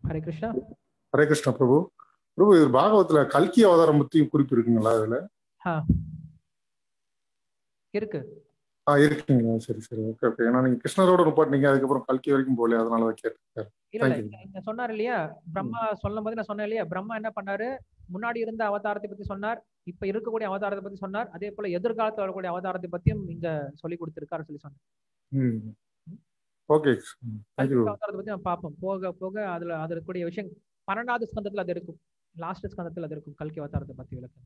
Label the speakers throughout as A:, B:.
A: ஹரே கிருஷ்ணா
B: ஹரே கிருஷ்ணா பிரபு பிரபு இது பாகவத்துல கல்கி அவதாரம் பத்தியும் குறிப்பு இருக்குங்களா அதுல
A: ஆ இருக்கு
B: ஆ இருக்குங்களா சரி சரி ஓகே ஓகே ஏன்னா நீங்க கிருஷ்ணரோட நிப்பாட்டினீங்க அதுக்கப்புறம் கல்கி வரைக்கும் போகல அதனால தான் கேட்டேன்
A: இல்ல இல்ல
B: Thank you.
A: இங்க- இங்க சொன்னார் இல்லையா பிரம்மா சொல்லும் போது நான் சொன்னேன் இல்லையா பிரம்மா என்ன பண்ணாரு முன்னாடி இருந்த அவதாரத்தை பத்தி சொன்னார் இப்ப இருக்கக்கூடிய அவதாரத்தை பத்தி சொன்னார் அதே போல எதிர்காலத்துல வரக்கூடிய அவதாரத்தை பத்தியும் இங்க சொல்லி கொடுத்திருக்காரு சொல்லி சொன்னார்
B: ம் ஓகே தேங்க்யூ
A: கல்கி அவதாரத்தை பத்தி நம்ம பார்ப்போம் போக போக அதுல அது இருக்கக்கூடிய விஷயம் பன்னெண்டாவது ஸ்கந்தத்துல அது இருக்கும் லாஸ்ட் ஸ்கந்தத்துல அது இருக்கும் கல்கி அவதாரத்தை பத்தி விளக்கம்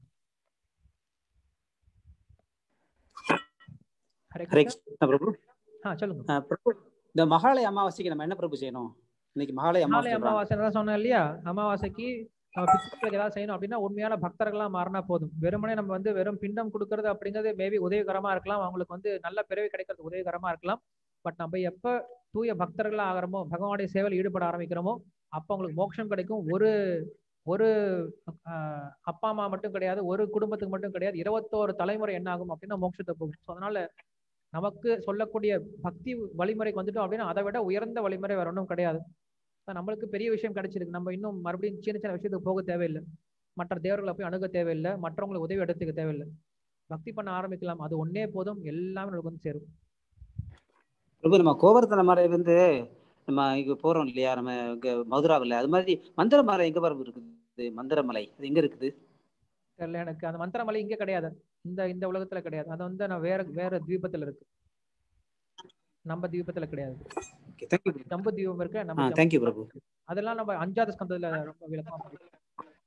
A: ஹரே
C: ஹரே
A: கிருஷ்ணா
C: கிருஷ்ணா பிரபு
A: ஆ சொல்லுங்க
C: அஹ் பிரபு இந்த மகாலய அமாவாசைக்கு நம்ம என்ன பிரபு செய்யணும் இன்னைக்கு மகாலய
A: நாளை
C: அமாவாசை சொல்றாங்க.
A: அமாவாசை தான் சொன்னேன் இல்லையா அமாவாசைக்கு நம்ம பித்ருக்களுக்கு ஏதாவது செய்யணும் அப்படின்னா உண்மையான பக்தர்களா மாறினா போதும் வெறுமனே நம்ம வந்து வெறும் பிண்டம் கொடுக்கறது அப்படிங்கிறது மேபி உதவிகரமா இருக்கலாம் அவங்களுக்கு வந்து நல்ல பிறவி கிடைக்கிறது உதவிகரமா இருக்கலாம் பட் நம்ம எப்ப தூய பக்தர்களா ஆகிறோமோ பகவானுடைய சேவையில் ஈடுபட ஆரம்பிக்கிறோமோ அப்ப அவங்களுக்கு மோட்சம் கிடைக்கும் ஒரு ஒரு ஆஹ், அப்பா அம்மா மட்டும் கிடையாது ஒரு குடும்பத்துக்கு மட்டும் கிடையாது இருபத்தோரு தலைமுறை என்ன ஆகும் அப்படின்னா மோட்சத்தை போகும் ஸோ அதனால நமக்கு சொல்லக்கூடிய பக்தி வழிமுறைக்கு வந்துட்டோம் அப்படின்னா அதை விட உயர்ந்த வழிமுறை வேற ஒன்றும் கிடையாது அதான் நம்மளுக்கு பெரிய விஷயம் கிடைச்சிருக்கு நம்ம இன்னும் மறுபடியும் சின்ன சின்ன விஷயத்துக்கு போக தேவையில்லை மற்ற தேவர்களை போய் அணுக தேவையில்லை மற்றவங்களுக்கு உதவி எடுத்துக்க தேவையில்லை பக்தி பண்ண ஆரம்பிக்கலாம் அது ஒன்னே போதும் எல்லாமே நம்மளுக்கு வந்து சேரும்
C: பிரபு நம்ம கோவர்த்தன மலை வந்து நம்ம இங்க போறோம் இல்லையா நம்ம இங்க மதுராவில் அது மாதிரி மந்திரமலை எங்க பிரபு இருக்குது மந்திரமலை அது எங்க இருக்குது
A: தெரியல எனக்கு அந்த மந்திரமலை இங்க கிடையாது இந்த இந்த உலகத்துல கிடையாது அது வந்து நான் வேற வேற தீபத்துல இருக்கு நம்ம தீபத்துல கிடையாது
C: ஓகே தேங்க்யூ
A: ஜம்பு தீபம் இருக்கு
C: ஆ
A: நம்ம
C: தேங்க்யூ
A: ஜம்பு
C: பிரபு
A: அதெல்லாம் நம்ம அஞ்சாவது ஸ்கந்தத்துல ரொம்ப விளக்கமா படிக்கலாம்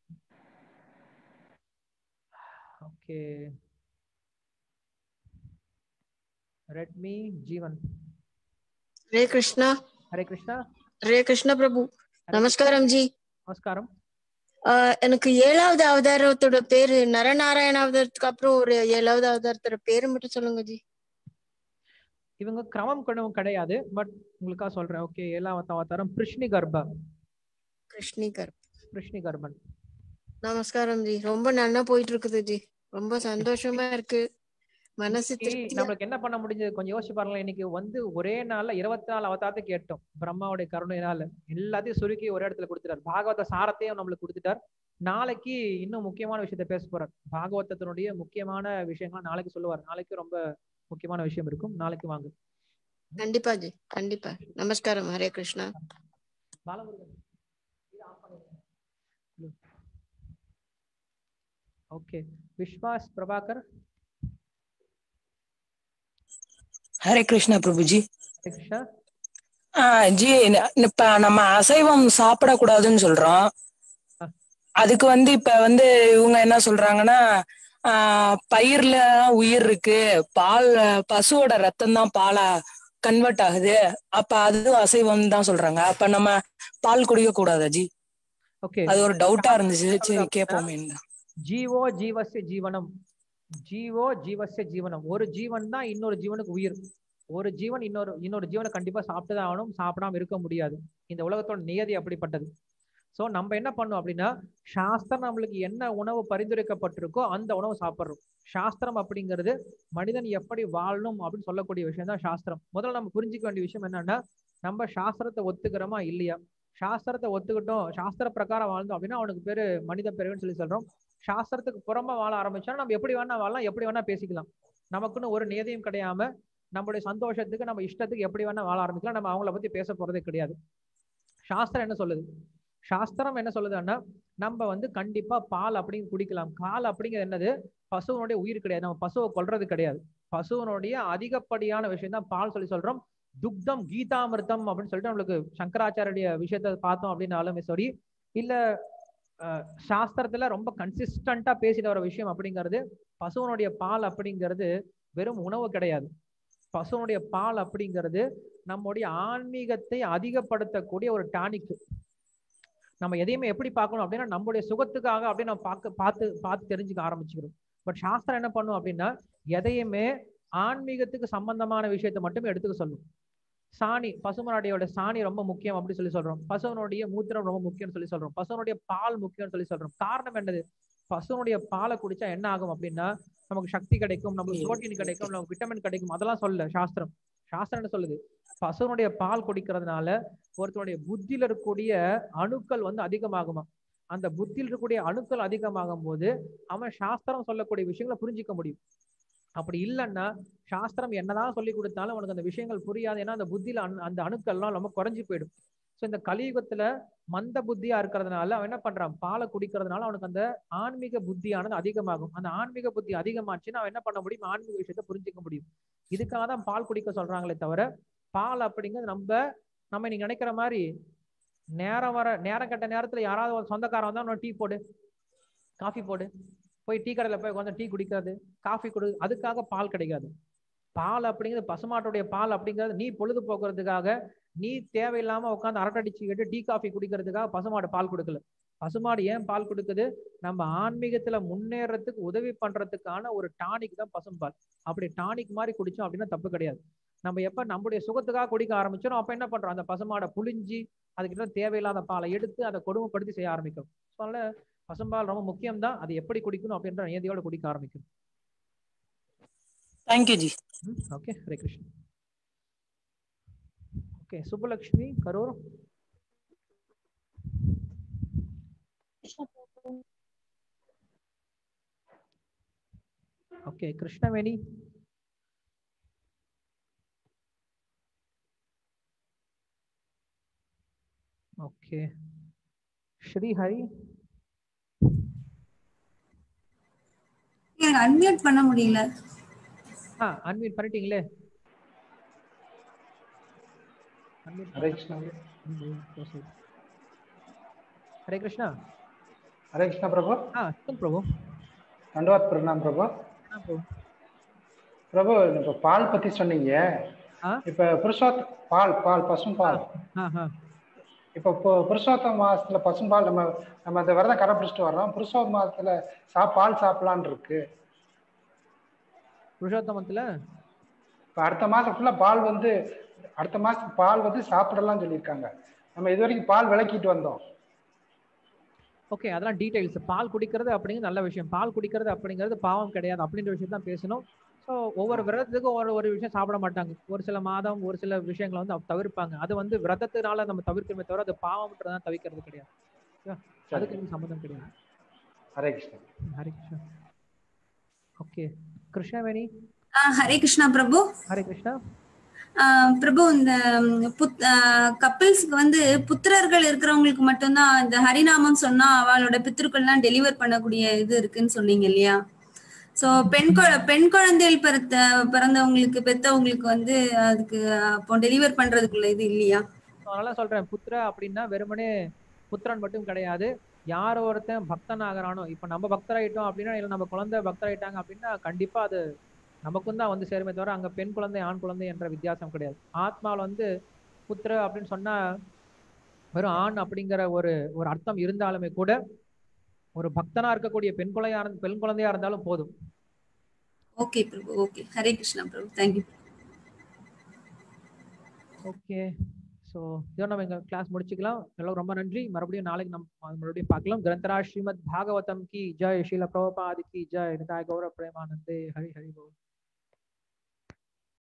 A: ஓகே ரெட்மி ஜீவன்
D: హరే కృష్ణ
A: ஹரே கிருஷ்ணா
D: ஹரே கிருஷ்ண பிரபு
A: ஹரே
D: நமஸ்காரம் ஜி
A: நமஸ்காரம்
D: ஆஹ் எனக்கு ஏழாவது அவதாரத்தோட பேரு நரநாராயண அவதாரத்துக்கு அப்புறம் ஒரு ஏழாவது அவதாரத்தோட பேரு மட்டும் சொல்லுங்க ஜி
A: இவங்க கிரமம் கொண்டவங்க கிடையாது பட் உங்களுக்காக சொல்றேன் ஓகே ஏழாவது அவதாரம் பிருஷ்ணி கர்ப்ப
D: கிருஷ்ணிகர்
A: பிருஷ்ணி கர்ப்பன்
D: நமஸ்காரம் ஜி ரொம்ப நல்லா போயிட்டு இருக்குது ஜி ரொம்ப சந்தோஷமா இருக்கு மனசு
A: இன்னைக்கு
D: திருப்தியா
A: நம்மளுக்கு என்ன பண்ண முடிஞ்சது கொஞ்சம் யோசிச்சு பாருங்களேன் இன்னைக்கு வந்து ஒரே நாள்ல இருபத்தி நாலு அவதாரத்தை கேட்டோம் பிரம்மாவுடைய கருணையினால எல்லாத்தையும் சுருக்கி ஒரே இடத்துல கொடுத்துட்டார் பாகவத சாரத்தையும் நம்மளுக்கு கொடுத்துட்டார் நாளைக்கு இன்னும் முக்கியமான விஷயத்த பேச போறார் பாகவதத்தினுடைய முக்கியமான விஷயங்கள் நாளைக்கு சொல்லுவார் நாளைக்கு ரொம்ப முக்கியமான விஷயம் இருக்கும் நாளைக்கு வாங்க
D: கண்டிப்பா ஜி கண்டிப்பா நமஸ்காரம் ஹரே கிருஷ்ணா
A: பாலமுருகன் ஓகே விஸ்வாஸ் பிரபாகர்
E: ஹரே கிருஷ்ணா பிரபுஜி
A: கிருஷ்ணா
E: ஆஹ் ஜி ந- இப்ப நம்ம அசைவம் சாப்பிடக்கூடாதுன்னு சொல்றோம் அதுக்கு வந்து இப்ப வந்து இவங்க என்ன சொல்றாங்கன்னா ஆஹ் பயிர்ல உயிர் இருக்கு பால் பசுவோட ரத்தம் தான் பாலா கன்வெர்ட் ஆகுது அப்ப அதுவும் அசைவம் தான் சொல்றாங்க அப்ப நம்ம பால் குடிக்க கூடாதா ஜி
A: ஓகே
E: அது ஒரு டவுட்டா இருந்துச்சு சரி கேட்போமே
A: ஜீவோ ஜீவஸ்ய ஜீவனம் ஜீவோ ஜீவஸ்ய ஜீவனம் ஒரு ஜீவன் தான் இன்னொரு ஜீவனுக்கு உயிர் ஒரு ஜீவன் இன்னொரு இன்னொரு ஜீவனை கண்டிப்பா சாப்பிட்டுதான் ஆகணும் சாப்பிடாம இருக்க முடியாது இந்த உலகத்தோட நியதி அப்படிப்பட்டது சோ நம்ம என்ன பண்ணோம் அப்படின்னா சாஸ்திரம் நம்மளுக்கு என்ன உணவு பரிந்துரைக்கப்பட்டிருக்கோ அந்த உணவு சாப்பிட்றோம் சாஸ்திரம் அப்படிங்கிறது மனிதன் எப்படி வாழணும் அப்படின்னு சொல்லக்கூடிய விஷயம் தான் சாஸ்திரம் முதல்ல நம்ம புரிஞ்சுக்க வேண்டிய விஷயம் என்னன்னா நம்ம சாஸ்திரத்தை ஒத்துக்கிறோமா இல்லையா சாஸ்திரத்தை ஒத்துக்கிட்டோம் சாஸ்திர பிரகாரம் வாழ்ந்தோம் அப்படின்னா அவனுக்கு பேரு மனித பிறவின்னு சொல்லி சொல்றோம் சாஸ்திரத்துக்கு புறமா வாழ ஆரம்பிச்சோம்னா நம்ம எப்படி வேணா வாழலாம் எப்படி வேணா பேசிக்கலாம் நமக்குன்னு ஒரு நியதியும் கிடையாம நம்மளுடைய சந்தோஷத்துக்கு நம்ம இஷ்டத்துக்கு எப்படி வேணா வாழ ஆரம்பிக்கலாம் நம்ம அவங்கள பத்தி பேச போறதே கிடையாது சாஸ்திரம் என்ன சொல்லுது சாஸ்திரம் என்ன சொல்லுதுன்னா நம்ம வந்து கண்டிப்பா பால் அப்படின்னு குடிக்கலாம் கால் அப்படிங்கிறது என்னது பசுவனுடைய உயிர் கிடையாது நம்ம பசுவை கொல்றது கிடையாது பசுவனுடைய அதிகப்படியான விஷயம் தான் பால் சொல்லி சொல்றோம் துக்தம் கீதாமிர்தம் அப்படின்னு சொல்லிட்டு நம்மளுக்கு சங்கராச்சாரிய விஷயத்த பார்த்தோம் அப்படின்னாலுமே சரி இல்ல அஹ், சாஸ்திரத்துல ரொம்ப கன்சிஸ்டண்டா பேசிட்டு வர விஷயம் அப்படிங்கிறது பசுவனுடைய பால் அப்படிங்கிறது வெறும் உணவு கிடையாது பசுவனுடைய பால் அப்படிங்கிறது நம்முடைய ஆன்மீகத்தை அதிகப்படுத்தக்கூடிய ஒரு டானிக் நம்ம எதையுமே எப்படி பார்க்கணும் அப்படின்னா நம்முடைய சுகத்துக்காக அப்படின்னு நம்ம பார்க்க பார்த்து பார்த்து தெரிஞ்சுக்க ஆரம்பிச்சுக்கிறோம் பட் சாஸ்திரம் என்ன பண்ணும் அப்படின்னா எதையுமே ஆன்மீகத்துக்கு சம்பந்தமான விஷயத்தை மட்டுமே எடுத்துக்க சொல்லும் சாணி பசுமனுடையோட சாணி ரொம்ப முக்கியம் அப்படி சொல்லி சொல்றோம் பசுவனுடைய மூத்திரம் ரொம்ப முக்கியம்னு சொல்லி சொல்றோம் பசுவனுடைய பால் முக்கியம்னு சொல்லி சொல்றோம் காரணம் என்னது பசுவனுடைய பாலை குடிச்சா என்ன ஆகும் அப்படின்னா நமக்கு சக்தி கிடைக்கும் நமக்கு புரோட்டீன் கிடைக்கும் நமக்கு விட்டமின் கிடைக்கும் அதெல்லாம் சொல்லல சாஸ்திரம் சாஸ்திரம் என்ன சொல்லுது பசுனுடைய பால் குடிக்கிறதுனால ஒருத்தனுடைய புத்தியில இருக்கக்கூடிய அணுக்கள் வந்து அதிகமாகுமா அந்த புத்தியில் இருக்கக்கூடிய அணுக்கள் அதிகமாகும் போது அவன் சாஸ்திரம் சொல்லக்கூடிய விஷயங்களை புரிஞ்சிக்க முடியும் அப்படி இல்லைன்னா சாஸ்திரம் என்னதான் சொல்லி கொடுத்தாலும் அவனுக்கு அந்த விஷயங்கள் புரியாது ஏன்னா அந்த புத்தியில அணு- அந்த அணுக்கள்லாம் ரொம்ப குறைஞ்சு போயிடும் ஸோ இந்த கலியுகத்துல மந்த புத்தியா இருக்கிறதுனால அவன் என்ன பண்றான் பாலை குடிக்கிறதுனால அவனுக்கு அந்த ஆன்மீக புத்தியானது அதிகமாகும் அந்த ஆன்மீக புத்தி அதிகமாச்சுன்னா அவன் என்ன பண்ண முடியும் ஆன்மீக விஷயத்த புரிஞ்சுக்க முடியும் இதுக்காக தான் பால் குடிக்க சொல்றாங்களே தவிர பால் அப்படிங்கிறது நம்ம நம்ம நீங்க நினைக்கிற மாதிரி நேரம் வர நேரம் கட்ட நேரத்துல யாராவது ஒரு சொந்தக்காரன் வந்தா டீ போடு காஃபி போடு போய் டீ கடையில போய் உட்காந்து டீ குடிக்கிறது காஃபி கொடு அதுக்காக பால் கிடைக்காது பால் அப்படிங்கிறது பசுமாட்டுடைய பால் அப்படிங்கிறது நீ பொழுது போக்குறதுக்காக நீ தேவையில்லாம உட்காந்து அரட்டடிச்சு கேட்டு டீ காஃபி குடிக்கிறதுக்காக பசுமாடு பால் கொடுக்கல பசுமாடு ஏன் பால் கொடுக்குது நம்ம ஆன்மீகத்துல முன்னேறதுக்கு உதவி பண்றதுக்கான ஒரு டானிக் தான் பசும்பால் அப்படி டானிக் மாதிரி குடிச்சோம் அப்படின்னா தப்பு கிடையாது நம்ம எப்ப நம்முடைய சுகத்துக்காக குடிக்க ஆரம்பிச்சோம் அப்ப என்ன பண்றோம் அந்த பசுமாடை புழிஞ்சி அதுக்கிட்ட தேவையில்லாத பாலை எடுத்து அதை கொடுமைப்படுத்தி செய்ய ஆரம்பிக்கும் ஸோ அதனால பசும்பால் ரொம்ப முக்கியம் தான் அது எப்படி குடிக்கணும் அப்படின்ற நியதியோட குடிக்க ஆரம்பிக்கும்
E: thank you ji
A: okay Hare Krishnan okay Subbulakshmi Karur okay Krishnaveni okay Srihari
F: எனக்கு அன்மியூட் பண்ண முடியல
A: ஆ அன்மியூட் பண்ணிட்டீங்களே unmute
G: ஹரே கிருஷ்ணா
A: ம், proceed. ஹரே கிருஷ்ணா
G: ஹரே கிருஷ்ணா பிரபு
A: ஆ சொல்லுங்க பிரபு
G: தண்டவாத் பிரணாம் பிரபு
A: ஆ பிரபு
G: பிரபு இப்போ பால் பத்தி சொன்னீங்க
A: ஆ
G: இப்போ புருஷோத் பால் பால் பசும் பால்
A: ஆ ஆ
G: இப்போ பு- புருஷோத்தம மாசத்துல பசும்பால் நம்ம நம்ம அந்த விரதம் கடைப்பிடிச்சிட்டு வர்றோம் புருஷோத்த மாசத்துல சா பால் சாப்பிடலான் இருக்கு
A: புருஷோத்தமத்துல
G: இப்போ அடுத்த மாசம் ஃபுல்லா பால் வந்து அடுத்த மாசம் பால் வந்து சாப்பிடலாம் சொல்லியிருக்காங்க நம்ம இது வரைக்கும் பால் விளக்கிட்டு வந்தோம்
A: ஓகே அதெல்லாம் டீடைல்ஸ் பால் குடிக்கிறது அப்படிங்கிறது நல்ல விஷயம் பால் குடிக்கிறது அப்படிங்கிறது பாவம் கிடையாது அப்படின்ற விஷயம் தான் பேசணும் ஸோ ஒவ்வொரு விரதத்துக்கும் ஒரு ஒரு விஷயம் சாப்பிட மாட்டாங்க ஒரு சில மாதம் ஒரு சில விஷயங்களை வந்து அவ- தவிர்ப்பாங்க அது வந்து விரதத்தினால நம்ம தவிர்க்கணுமே தவிர அது பாவம்ன்றதான் தவிர்க்கிறது கிடையாது Okay? அதுக்கு எதுவும் சம்மந்தம் கிடையாது
G: ஹரே கிருஷ்ணா
A: ஹரே கிருஷ்ணா ஓகே கிருஷ்ணவேணி
F: ஆ, ஹரே கிருஷ்ணா பிரபு
A: ஹரே கிருஷ்ணா
F: ஆ, பிரபு இந்த ம், புத் கப்பிள்ஸ்க்கு வந்து புத்திரர்கள் இருக்கிறவங்களுக்கு மட்டும்தான் இந்த ஹரிநாமம் சொன்னா அவளோட பித்திருக்கள்லாம் டெலிவர் பண்ணக்கூடிய இது இருக்குன்னு சொன்னீங்க இல்லையா சோ பெண் குழ பெண் குழந்தைகள் பிறந்த பிறந்தவங்களுக்கு பெத்தவங்களுக்கு வந்து அதுக்கு அப்போ டெலிவர் பண்றதுக்குள்ள இது இல்லையா
A: So, அதனால சொல்றேன் புத்திர அப்படின்னா வெறுமனே புத்திரன் மட்டும் கிடையாது யார் ஒருத்தன் பக்தன் ஆகிறானோ இப்ப நம்ம பக்தராயிட்டோம் அப்படின்னா இல்ல நம்ம குழந்தை பக்தராயிட்டாங்க அப்படின்னா கண்டிப்பா அது நமக்கும் தான் வந்து சேருமே தவிர அங்க பெண் குழந்தை ஆண் குழந்தை என்ற வித்தியாசம் கிடையாது ஆத்மாவில் வந்து புத்திர அப்படின்னு சொன்னா வெறும் ஆண் அப்படிங்கிற ஒரு ஒரு அர்த்தம் இருந்தாலுமே கூட ஒரு பக்தனா இருக்கக்கூடிய பெண் குழந்தையா இருந்த பெண் குழந்தையா இருந்தாலும் போதும்
F: okay prabhu okay Hare Krishna prabhu thank you
A: okay so இதோ நம்ம எங்க கிளாஸ் முடிச்சுக்கலாம் எல்லாம் ரொம்ப நன்றி மறுபடியும் நாளைக்கு நம்ம மறுபடியும் பார்க்கலாம் கிரந்தரா ஸ்ரீமத் பாகவதம் கி ஜெய் ஸ்ரீல பிரபுபாதி கி ஜெய் நிதாய் கௌரவ பிரேமானந்தே ஹரி ஹரி போல்